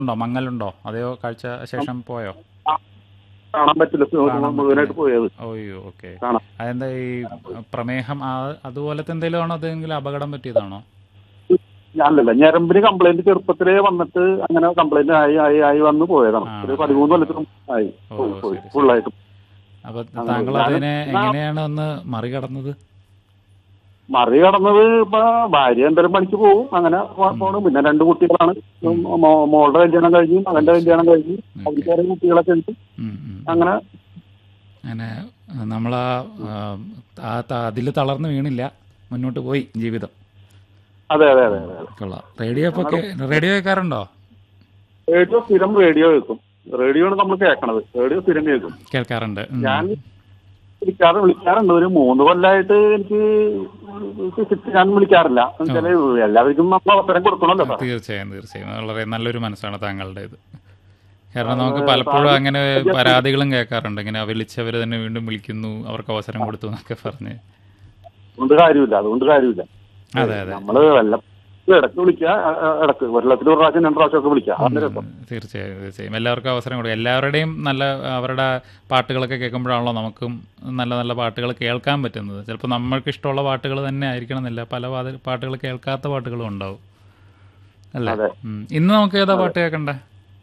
ഉണ്ടോ മങ്ങലുണ്ടോ അതെയോ കാഴ്ച ശേഷം പോയോ കാണാൻ പറ്റില്ല കാണാൻ മുഴുവനായിട്ട് പോയത് ഓയ്യോ ഓക്കെ കാണാം അതെന്താ ഈ പ്രമേഹം ആ അതുപോലത്തെ എന്തെങ്കിലും ആണോ അതെങ്കിലും അപകടം പറ്റിയതാണോ അല്ലല്ല ഞരമ്പിന് കംപ്ലൈന്റ് ചെറുപ്പത്തിലേ വന്നിട്ട് അങ്ങനെ കംപ്ലൈന്റ് ആയി ആയി ആയി വന്ന് പോയതാണ് ആ. ഒരു പതിമൂന്ന് കൊല്ലത്തിനും ആയി ഓ, പോയി, പോയി ശരി, ശരി. ഫുള്ളായിട്ട് അപ്പൊ അങ്ങനെ താങ്കൾ ഞാൻ- അതിനെ ഞാൻ- എങ്ങനെയാണ് ഒന്ന് മറികടന്നത് മറികടന്നത് ഇപ്പൊ ഭാര്യ എന്തായാലും പണിക്ക് പോകും അങ്ങനെ പോ- പോണു പിന്നെ രണ്ട് കുട്ടികളാണ് മോ- മോളുടെ കല്യാണം കഴിഞ്ഞു മകന്റെ കല്യാണം കഴിഞ്ഞു അവർക്ക് വേറെ കുട്ടികളൊക്കെ ഉണ്ട് ഉം, ഉം. അങ്ങനെ അങ്ങനെ നമ്മളാ ആ അതിൽ തളർന്നു വീണില്ല മുന്നോട്ട് പോയി ജീവിതം അതെ അതെ അതെ അതെ കൊള്ളാം റേഡിയോ ഇപ്പൊ കേ- റേഡിയോ കേൾക്കാറുണ്ടോ റേഡിയോ സ്ഥിരം റേഡിയോ കേൾക്കും റേഡിയോ ആണ് നമ്മൾ കേൾക്കണത് റേഡിയോ സ്ഥിരം കേൾക്കും കേൾക്കാറുണ്ട് ഉം. ഞാൻ വിളിക്കാറ് വിളിക്കാറുണ്ട് ഒരു മൂന്ന് കൊല്ലമായിട്ട് എനിക്ക് ഫിസിക്സ് ഞാൻ വിളിക്കാറില്ല എന്നുവെച്ചാല് എല്ലാവർക്കും നമ്മൾ അവസരം കൊടുക്കണമല്ലോ സാർ തീർച്ചയായും തീർച്ചയായും വളരെ നല്ലൊരു മനസ്സാണ് താങ്കളുടെ ഇത് കാരണം നമുക്ക് പലപ്പോഴും അങ്ങനെ പരാതികളും കേൾക്കാറുണ്ട് ഇങ്ങനെ വിളിച്ചവർ തന്നെ വീണ്ടും വിളിക്കുന്നു അവർക്ക് അവസരം കൊടുത്തു എന്നൊക്കെ പറഞ്ഞ് അതുകൊണ്ട് കാര്യമില്ല അതുകൊണ്ട് കാര്യമില്ല അതെ അതെ നമ്മള് വല്ല ഇടക്ക് വിളിക്കുക അ- അ- ഇടക്ക് കൊല്ലത്തിൽ ഒരു പ്രാവശ്യം രണ്ട് പ്രാവശ്യം ഒക്കെ വിളിക്കുക അതാണ് രസം തീർച്ചയായും തീർച്ചയായും എല്ലാവർക്കും അവസരം കൊടുക്കും എല്ലാവരുടെയും നല്ല അവരുടെ പാട്ടുകളൊക്കെ കേൾക്കുമ്പോഴാണല്ലോ നമുക്കും നല്ല നല്ല പാട്ടുകൾ കേൾക്കാൻ പറ്റുന്നത് ചിലപ്പോൾ നമ്മൾക്ക് ഇഷ്ടമുള്ള പാട്ടുകൾ തന്നെ ആയിരിക്കണം എന്നില്ല പല പാത- പാട്ടുകൾ കേൾക്കാത്ത പാട്ടുകളും ഉണ്ടാവും അല്ലേ അതെ. ഉം. ഇന്ന് നമുക്ക് ഏതാ പാട്ട് കേൾക്കണ്ടേ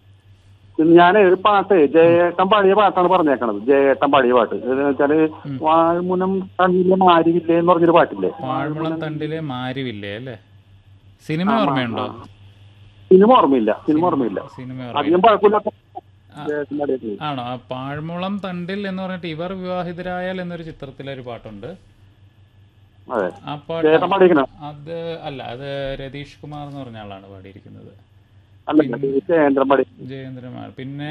ഞാൻ ഒരു പാട്ട് ജയേട്ടൻ പാടിയ പാട്ടാണ് പറഞ്ഞേക്കണത് ജയേട്ടൻ പാടിയ പാട്ട് എന്ന് വെച്ചാല് വാഴ്മുനം തന്നിലെ മാരിവില്ലേ എന്ന് പറഞ്ഞൊരു പാട്ടില്ലേ വാഴ്മുളം തണ്ടിലെ മാരിവില്ലേ അല്ലേ സിനിമ ഓർമ്മയുണ്ടോ സിനിമ ഓർമ്മയില്ല സിനിമ ഓർമ്മയില്ല സിനിമ അധികം പഴക്കമില്ലാത്ത ജയേട്ടൻ പാടിയത് ആണോ ആ പാഴ്മുളം തണ്ടിൽ എന്ന് പറഞ്ഞിട്ട് ഇവർ വിവാഹിതരായാൽ എന്നൊരു ചിത്രത്തിലെ ഒരു പാട്ടുണ്ട് അതെ ആ പാട്ട് ജയേട്ടൻ പാടിയിരിക്കണ അത് അല്ല അത് രതീഷ് കുമാർ എന്ന് പറഞ്ഞ ആളാണ് പാടിയിരിക്കുന്നത് അല്ല ജയേന്ദ്രൻ പാടി ജയേന്ദ്രമാർ പിന്നെ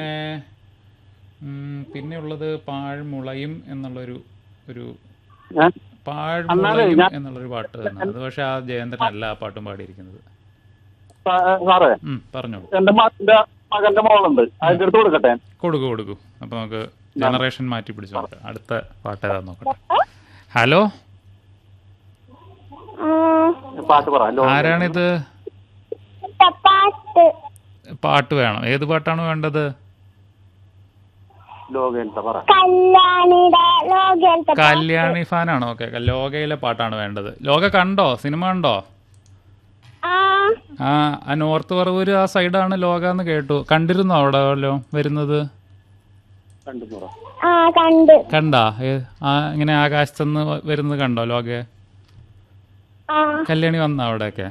ഉം, പിന്നെ ഉള്ളത് പാഴ്മുളയും എന്നുള്ളൊരു ഒരു ഞാൻ പാഴ്മുളയും എന്നുള്ളൊരു പാട്ട് തന്നെ അത് പക്ഷെ ആ ജയേന്ദ്രൻ അല്ല ആ പാട്ടും പാടിയിരിക്കുന്നത് സാ- സാറേ ഉം, പറഞ്ഞോളൂ എന്റെ മകന്റെ മകന്റെ മോളുണ്ട് അതിന്റെ അടുത്ത് കൊടുക്കട്ടെ കൊടുക്കൂ കൊടുക്കൂ അപ്പൊ നമുക്ക് ജനറേഷൻ മാറ്റി പിടിച്ചു നോക്കാം അടുത്ത പാട്ട് ഏതാ നോക്കട്ടെ ഹലോ പാട്ട് പറ ലോ- ആരാണിത് പാട്ട് പാട്ട് വേണം ഏത് പാട്ടാണ് വേണ്ടത് ലോകേന്ദ്ര പറ കല്യാണിയുടെ ലോകത്തെ കല്യാണി ഫാനാണോ ഓക്കെ ലോകയിലെ പാട്ടാണ് വേണ്ടത് ലോക കണ്ടോ സിനിമ കണ്ടോ ആ ആ ആ നോർത്ത് പറവൂര് ആ സൈഡാണ് ലോക എന്ന് കേട്ടു കണ്ടിരുന്നോ അവിടെ വല്ലോ വരുന്നത് കണ്ടു പറ ആ കണ്ട് കണ്ടാ ഏ- ആ ഇങ്ങനെ ആകാശത്തുനിന്ന് വ- വരുന്നത് കണ്ടോ ലോകെ ആ കല്യാണി വന്ന അവിടെയൊക്കെ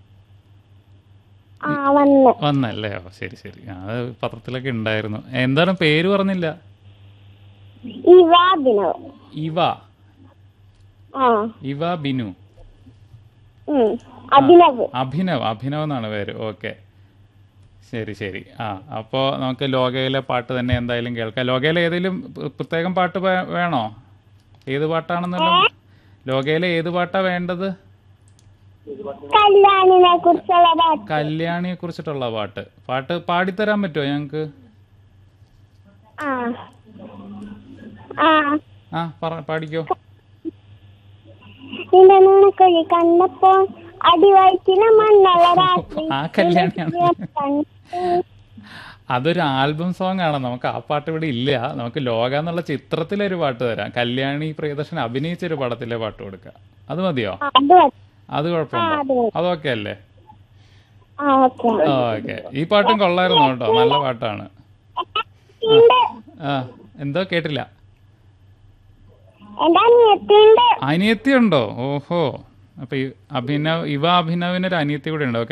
ആ വന്ന് വന്നല്ലേ ഓ ശരി ശരി ആ, അത് പത്രത്തിലൊക്കെ ഉണ്ടായിരുന്നു എന്താണ് പേര് പറഞ്ഞില്ല ഇവ അഭിനവ് ഇവ ആ ഇവ ബിനു ഉം അഭിനവ് അഭിനവ് അഭിനവ് എന്നാണ് പേര് ഓക്കെ ശരി ശരി ആ അപ്പോൾ നമുക്ക് ലോകയിലെ പാട്ട് തന്നെ എന്തായാലും കേൾക്കാം ലോകയിലെ ഏതെങ്കിലും പ്ര- പ്രത്യേകം പാട്ട് വേ- വേണോ ഏത് പാട്ടാണെന്നുള്ള ലോകയിലെ ഏത് പാട്ടാ വേണ്ടത് കല്യാണിനെ കുറിച്ചുള്ള പാട്ട് കല്യാണിയെ കുറിച്ചിട്ടുള്ള പാട്ട് പാട്ട് പാടിത്തരാൻ പറ്റുമോ ഞങ്ങൾക്ക് ആ ആ ആ പറ പാടിക്കോ നിന്റെ നുണക്കൊഴി കണ്ടപ്പോ അടിവയറ്റിലെ മണ്ണുള്ള രാത്രി ആ കല്യാണിയാണ് കണ്ടു. അതൊരു ആൽബം സോങ് ആണ് നമുക്ക് ആ പാട്ട് ഇവിടെ ഇല്ല നമുക്ക് ലോക എന്നുള്ള ചിത്രത്തിലെ ഒരു പാട്ട് തരാം കല്യാണി പ്രിയദർശൻ അഭിനയിച്ച ഒരു പടത്തിലെ പാട്ട് കൊടുക്കാം അത് മതിയോ ആ, അത് മതി. അത് കുഴപ്പമുണ്ടോ അത് മതി. അതൊക്കെ അല്ലേ ആ ഓക്കെ ഓക്കെ ഈ പാട്ടും കൊള്ളായിരുന്നു കേട്ടോ നല്ല പാട്ടാണ് ഉണ്ട് ആ എന്തോ കേട്ടില്ല എന്റെ അനിയത്തിണ്ട് അനിയത്തി ഉണ്ടോ ഓഹോ അപ്പൊ ഈ അഭിനവ് ഇവ അഭിനവിന് ഒരു അനിയത്തി കൂടെ ഉണ്ടോ